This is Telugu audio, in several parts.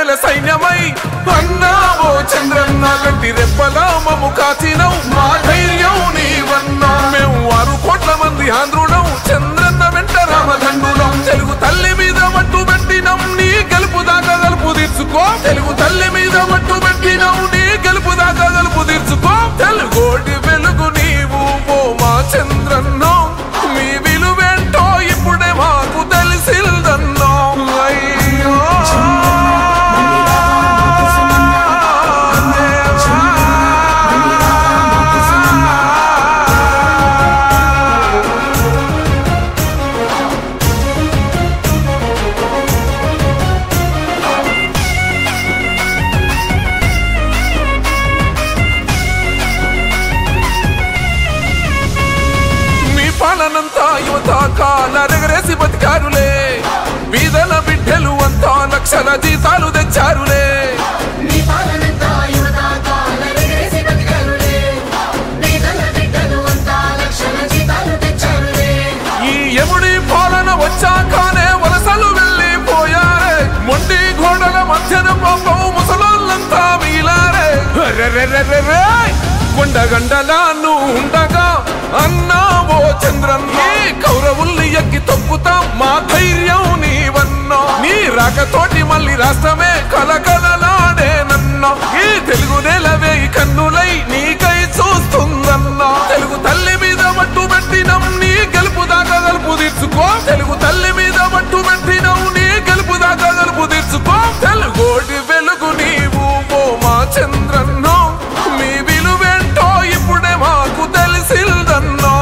వేల సైన్యమై అన్నావో చంద్రన్న గంటి రెప్పలా మము కాచినవు మా ధైర్యం నీవన్నా మేము ఆరు కోట్ల మంది ఆంధ్రులం చంద్రన్న వెంట రామధన్నులం తెలుగు తల్లి మీద మట్టు పెట్టినం నీ గెలుపు దాకా గలుపు తీర్చుకో తెలుగు తల్లి మీద మట్టు పెట్టినం నీ గెలుపు దాకా గలుపు తీర్చుకో తెలుగోటి వెలుగు నీవు ఓ మా చంద్రన్నో మీ విలువేంటో ఇప్పుడే మాకు తెలిసిందన్నో అయ్యో మీ పాలనంతా యువత కాలరెగరేసి బతికారులే వీధల బిడ్డలు అంతా లక్షల జీతాలు తెచ్చారులే నీ పాలనంతా యువత కాలరెగరేసి బతికారులే. పేదల బిడ్డలు అంతా లక్షల జీతాలు తెచ్చారులే. ఈ యముడి పాలన వచ్చాకనే వలసలు వెళ్ళిపోయారే మొండి గోడల మధ్యన పాపం ముసలోళ్ళంతా వీలారే రెరెరెరెరె! కొండగండలాను ఉండగా అన్నావో చంద్రన్న కౌరవుల్ని ఎక్కి తొక్కుతాం మా ధైర్యం నీవన్నా నీ రాకతోటి మళ్ళీ రాష్ట్రమే కలకలలాడేనన్నా ఈ తెలుగు నేల వేయి కన్నులై నీకై చూస్తుందన్నా తెలుగు తల్లి మీద మట్టు పెట్టినం నీ గెలుపు దాకా గలుపు తీర్చుకో తెలుగు తల్లి మీద మట్టు పెట్టినం నీ గెలుపు దాకా గలుపు తీర్చుకో తెలుగోటి వెలుగు నీవు ఓ మా చంద్రన్నో మీ విలువేంటో ఇప్పుడే మాకు తెలిసిందన్నో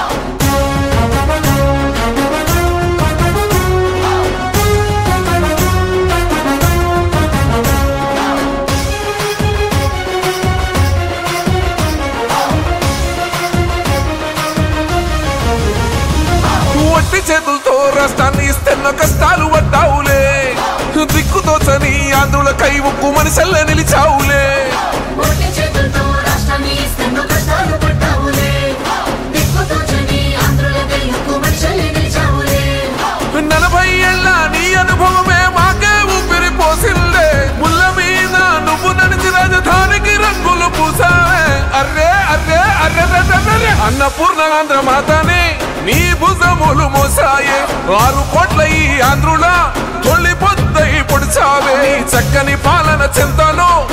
ఒట్టి చేతులతో రాష్ట్రాన్ని ఇస్తున్న కష్టాలు పడ్డావులే దిక్కుతోచని ఆంధ్రుల కై ఉక్కు మనిషల్లే నిలిచావులే ఒట్టి చేతులతో రాష్ట్రాన్ని ఇస్తున్న కష్టాలు పడ్డావులే. దిక్కుతోచని ఆంధ్రుల దయ్యకు మనుషులే నిలిచావులే. నలభై ఏళ్ళ నీ అనుభవమే మాకే ఊపిరి పోసిందే ముళ్ళ మీద నువ్వు నడిచి రాజధానికి రంగులు పూసావే అర్రే అర్రే అర్రే అర్రే అన్నపూర్ణ ఆంధ్ర మాతని నీ భుజములు మోసాయే ఆరు కోట్ల ఈ ఆంధ్రుల తొలి పొద్దై పొడిచావే నీ చక్కని పాలన చెంతలో